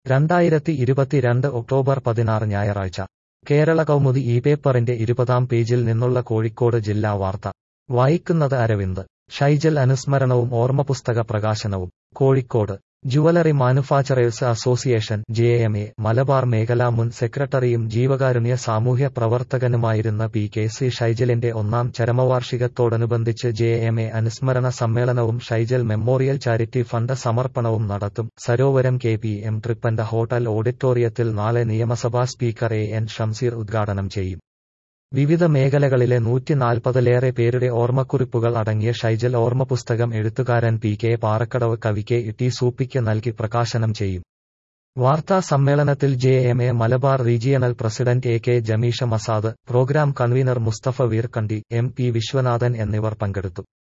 രണ്ടായിരത്തി ഇരുപത്തിരണ്ട് ഒക്ടോബർ പതിനാറ് ഞായറാഴ്ച കേരള കൗമുദി ഈ പേപ്പറിന്റെ ഇരുപതാം പേജിൽ നിന്നുള്ള കോഴിക്കോട് ജില്ലാ വാർത്ത വായിക്കുന്നത് അരവിന്ദ് ഷൈജൽ അനുസ്മരണവും ഓർമ്മപുസ്തക പ്രകാശനവും Kozhikode jewellery manufacturers association J M A Malabar മേഖലാ മുൻ സെക്രട്ടറിയും ജീവകാരുണ്യ സാമൂഹ്യ പ്രവർത്തകനുമായിരുന്ന പി കെ സി ഷൈജലിന്റെ ഒന്നാം ചരമവാർഷികത്തോടനുബന്ധിച്ച് ജെ എം എ അനുസ്മരണ സമ്മേളനവും ഷൈജൽ മെമ്മോറിയൽ ചാരിറ്റി ഫണ്ട് സമർപ്പണവും നടത്തും സരോവരം കെ പി എം ട്രിപ്പന്റെ ഹോട്ടൽ ഓഡിറ്റോറിയത്തിൽ നാളെ നിയമസഭാ സ്പീക്കർ എ എൻ ഷംസീർ ഉദ്ഘാടനം ചെയ്യും വിവിധ മേഖലകളിലെ നൂറ്റിനാൽപ്പതിലേറെ പേരുടെ ഓർമ്മക്കുറിപ്പുകൾ അടങ്ങിയ ഷൈജൽ ഓർമ്മപുസ്തകം എഴുത്തുകാരൻ പി കെ പാറക്കടവ് കവിക്ക് ടി സൂപ്പിക്ക് നൽകി പ്രകാശനം ചെയ്യും വാർത്താ സമ്മേളനത്തിൽ J M A Malabar regional president A K Jameesha Masad programme convener Musthafa Veerkandi M P Viswanathan എന്നിവർ പങ്കെടുത്തു